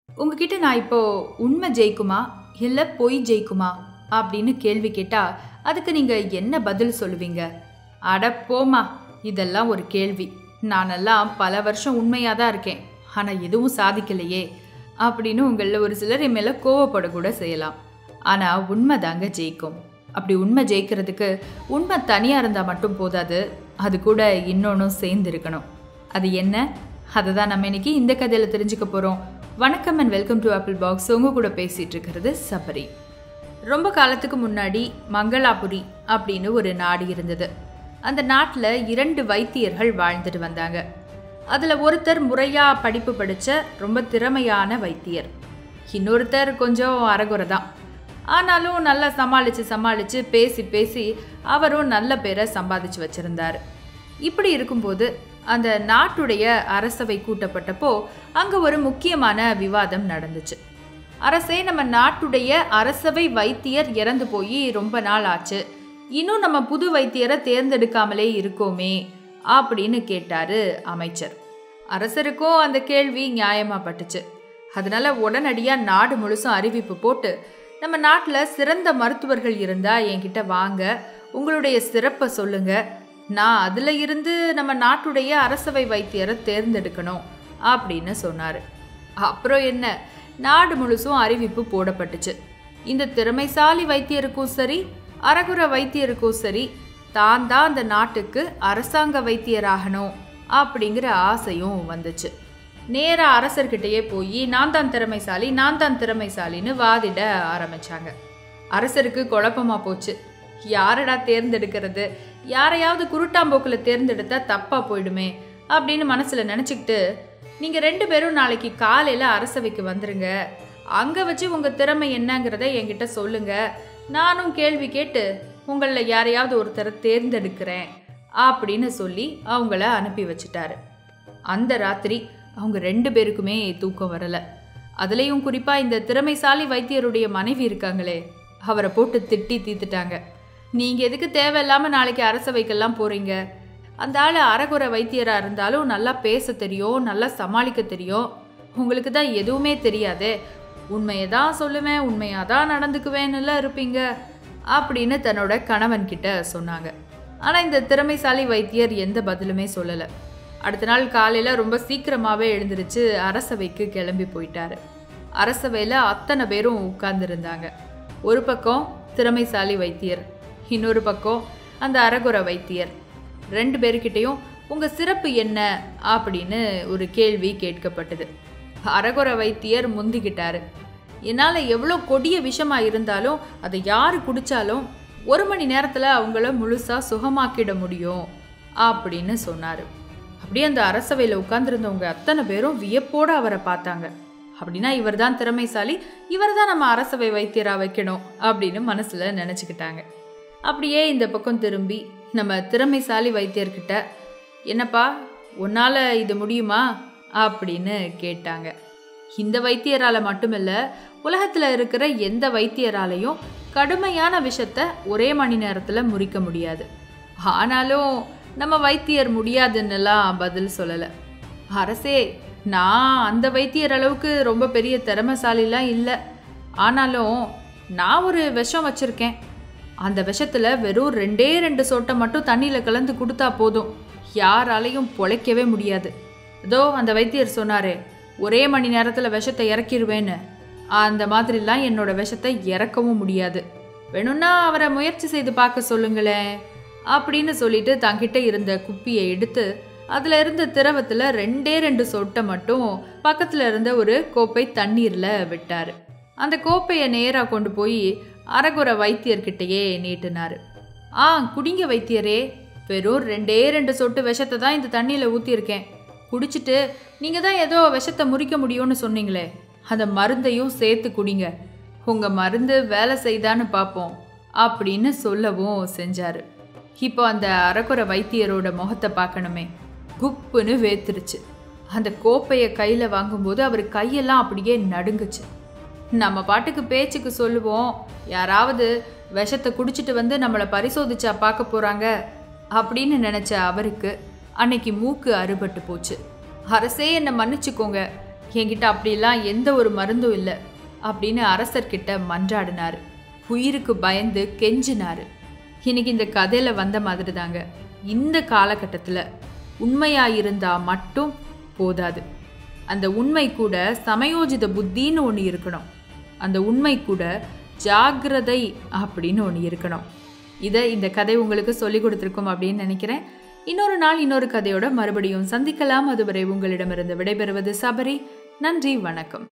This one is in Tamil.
உங்ககிட்ட நான் இப்போ உண்மை ஜெயிக்குமா இல்லை பொய் ஜெயிக்குமா அப்படின்னு கேள்வி கேட்டா அதுக்கு நீங்க என்ன பதில் சொல்லுவீங்க அட போமா இதெல்லாம் ஒரு கேள்வி நானெல்லாம் பல வருஷம் உண்மையாக தான் இருக்கேன் ஆனால் எதுவும் சாதிக்கலையே அப்படின்னு உங்களில் ஒரு சிலர் என் மேலே கோவப்படக்கூட செய்யலாம் ஆனால் உண்மை தாங்க ஜெயிக்கும் அப்படி உண்மை ஜெயிக்கிறதுக்கு உண்மை தனியாக இருந்தால் மட்டும் போதாது அது கூட இன்னொன்றும் சேர்ந்து இருக்கணும் அது என்ன அதை தான் நம்ம இன்னைக்கு இந்த கதையில் தெரிஞ்சுக்க போகிறோம் வணக்கம் and welcome to Apple Box உங்க கூட பேசிகிட்டு இருக்கிறது சபரி ரொம்ப காலத்துக்கு முன்னாடி மங்களாபுரி அப்படின்னு ஒரு நாடு இருந்தது அந்த நாட்டில் இரண்டு வைத்தியர்கள் வாழ்ந்துட்டு வந்தாங்க அதில் ஒருத்தர் முறையாக படிப்பு படித்த ரொம்ப திறமையான வைத்தியர் இன்னொருத்தர் கொஞ்சம் அறகுறை தான் ஆனாலும் நல்லா சமாளித்து சமாளித்து பேசி பேசி அவரும் நல்ல பேரை சம்பாதிச்சு வச்சுருந்தார் இப்படி இருக்கும்போது அந்த நாட்டுடைய அரசவை கூட்டப்பட்டப்போ அங்கே ஒரு முக்கியமான விவாதம் நடந்துச்சு அரசே நம்ம நாட்டுடைய அரசவை வைத்தியர் இறந்து போய் ரொம்ப நாள் ஆச்சு இன்னும் நம்ம புது வைத்தியரை தேர்ந்தெடுக்காமலே இருக்கோமே அப்படின்னு கேட்டாரு அமைச்சர் அரசருக்கும் அந்த கேள்வி நியாயமா பட்டுச்சு அதனால உடனடியாக நாடு முழுசும் அறிவிப்பு போட்டு நம்ம நாட்டில் சிறந்த மருத்துவர்கள் இருந்தால் என்கிட்ட வாங்க உங்களுடைய சிறப்பை சொல்லுங்க நான் அதில் இருந்து நம்ம நாட்டுடைய அரசவை வைத்தியரை தேர்ந்தெடுக்கணும் அப்படின்னு சொன்னார் அப்புறம் என்ன நாடு முழுசும் அறிவிப்பு போடப்பட்டுச்சு இந்த திறமைசாலி வைத்தியருக்கும் சரி அரகுர வைத்தியருக்கும் சரி தான் தான் அந்த நாட்டுக்கு அரசாங்க வைத்தியராகணும் அப்படிங்கிற ஆசையும் வந்துச்சு நேராக அரசர்கிட்டயே போய் நான் தான் திறமைசாலி நான் தான் திறமைசாலின்னு வாதிட ஆரம்பிச்சாங்க அரசருக்கு குழப்பமா போச்சு யாரடா தேர்ந்தெடுக்கிறது யாரையாவது குருட்டாம்போக்கில் தேர்ந்தெடுத்தா தப்பா போயிடுமே அப்படின்னு மனசில் நினச்சிக்கிட்டு நீங்கள் ரெண்டு பேரும் நாளைக்கு காலையில் அரசவைக்கு வந்துருங்க அங்கே வச்சு உங்கள் திறமை என்னங்கிறத என்கிட்ட சொல்லுங்க நானும் கேள்வி கேட்டு உங்களில் யாரையாவது ஒருத்தரை தேர்ந்தெடுக்கிறேன் அப்படின்னு சொல்லி அவங்கள அனுப்பி வச்சுட்டாரு அந்த ராத்திரி அவங்க ரெண்டு பேருக்குமே தூக்கம் வரலை அதுலேயும் குறிப்பாக இந்த திறமைசாலி வைத்தியருடைய மனைவி இருக்காங்களே அவரை போட்டு திட்டி தீத்துட்டாங்க நீங்கள் எதுக்கு தேவையில்லாமல் நாளைக்கு அரசவைக்கெல்லாம் போகிறீங்க அந்த ஆள் அறகுறை வைத்தியராக இருந்தாலும் நல்லா பேச தெரியும் நல்லா சமாளிக்க தெரியும் உங்களுக்கு தான் எதுவுமே தெரியாதே உண்மையை தான் சொல்லுவேன் உண்மையாக தான் நடந்துக்குவேன்னுல இருப்பீங்க அப்படின்னு தன்னோட கணவன் கிட்ட சொன்னாங்க ஆனால் இந்த திறமைசாலி வைத்தியர் எந்த பதிலுமே சொல்லலை அடுத்த நாள் காலையில் ரொம்ப சீக்கிரமாகவே எழுந்திருச்சு அரசவைக்கு கிளம்பி போயிட்டாரு அரசவையில் அத்தனை பேரும் உட்கார்ந்துருந்தாங்க ஒரு பக்கம் திறமைசாலி வைத்தியர் இன்னொரு பக்கம் அந்த அரகுர வைத்தியர் ரெண்டு பேர்கிட்டையும் உங்கள் சிறப்பு என்ன அப்படின்னு ஒரு கேள்வி கேட்கப்பட்டது அரகுர வைத்தியர் முந்திக்கிட்டாரு என்னால் எவ்வளோ கொடிய விஷமாக இருந்தாலும் அதை யார் குடித்தாலும் ஒரு மணி நேரத்தில் அவங்கள முழுசாக சுகமாக்கிட முடியும் அப்படின்னு சொன்னார் அப்படியே அந்த அரசவையில் உட்காந்துருந்தவங்க அத்தனை பேரும் வியப்போடு அவரை பார்த்தாங்க அப்படின்னா இவர் தான் திறமைசாலி இவர் தான் நம்ம அரசவை வைத்தியராக வைக்கணும் அப்படின்னு மனசில் நினச்சிக்கிட்டாங்க அப்படியே இந்த பக்கம் திரும்பி நம்ம திறமைசாலி வைத்தியர்கிட்ட என்னப்பா உன்னால் இது முடியுமா அப்படின்னு கேட்டாங்க இந்த வைத்தியரால் மட்டுமில்ல உலகத்தில் இருக்கிற எந்த வைத்தியராலையும் கடுமையான விஷத்தை ஒரே மணி நேரத்தில் முறிக்க முடியாது ஆனாலும் நம்ம வைத்தியர் முடியாதுன்னுலாம் பதில் சொல்லலை அரசே நான் அந்த வைத்தியர் அளவுக்கு ரொம்ப பெரிய திறமைசாலிலாம் இல்லை ஆனாலும் நான் ஒரு விஷம் வச்சுருக்கேன் அந்த விஷத்தில் வெறும் ரெண்டே ரெண்டு சொட்டை மட்டும் தண்ணியில் கலந்து கொடுத்தா போதும் யாராலையும் பொழைக்கவே முடியாது ஏதோ அந்த வைத்தியர் சொன்னாரே ஒரே மணி நேரத்தில் விஷத்தை இறக்கிடுவேன்னு அந்த மாதிரிலாம் என்னோட விஷத்தை இறக்கவும் முடியாது வேணும்னா அவரை முயற்சி செய்து பார்க்க சொல்லுங்களேன் அப்படின்னு சொல்லிட்டு தங்கிட்ட இருந்த குப்பியை எடுத்து அதில் இருந்த திரவத்தில் ரெண்டே ரெண்டு சொட்டை மட்டும் பக்கத்தில் இருந்த ஒரு கோப்பை தண்ணீரில் விட்டார் அந்த கோப்பையை நேராக கொண்டு போய் அரகுர வைத்தியர்கிட்டயே நீட்டினார் ஆ குடிங்க வைத்தியரே வெறும் ரெண்டே ரெண்டு சொட்டு விஷத்தை தான் இந்த தண்ணியில் ஊற்றியிருக்கேன் குடிச்சிட்டு நீங்கள் தான் ஏதோ விஷத்தை முறிக்க முடியும்னு சொன்னீங்களே அந்த மருந்தையும் சேர்த்து குடிங்க உங்கள் மருந்து வேலை செய்தான்னு பார்ப்போம் அப்படின்னு சொல்லவும் செஞ்சார் இப்போ அந்த அரக்குற வைத்தியரோட முகத்தை பார்க்கணுமே குப்புன்னு வேத்துருச்சு அந்த கோப்பையை கையில் வாங்கும்போது அவர் கையெல்லாம் அப்படியே நடுங்குச்சு நம்ம பாட்டுக்கு பேச்சுக்கு சொல்லுவோம் யாராவது விஷத்தை குடிச்சிட்டு வந்து நம்மளை பரிசோதிச்சா பார்க்க போகிறாங்க அப்படின்னு நினச்ச அவருக்கு அன்னைக்கு மூக்கு அறுபட்டு போச்சு அரசே என்னை மன்னிச்சுக்கோங்க என்கிட்ட அப்படிலாம் எந்த ஒரு மருந்தும் இல்லை அப்படின்னு அரசர்கிட்ட மன்றாடினாரு உயிருக்கு பயந்து கெஞ்சினாரு இன்னைக்கு இந்த கதையில வந்த மாதிரி தாங்க இந்த காலகட்டத்தில் உண்மையா இருந்தா மட்டும் போதாது அந்த உண்மை கூட சமயோஜித புத்தின்னு ஒன்று இருக்கணும் அந்த உண்மை கூட ஜாகிரதை அப்படின்னு ஒன்று இருக்கணும் இதை இந்த கதை உங்களுக்கு சொல்லி கொடுத்துருக்கும் அப்படின்னு நினைக்கிறேன் இன்னொரு நாள் இன்னொரு கதையோட மறுபடியும் சந்திக்கலாம் அதுவரை உங்களிடமிருந்து விடைபெறுவது சபரி நன்றி வணக்கம்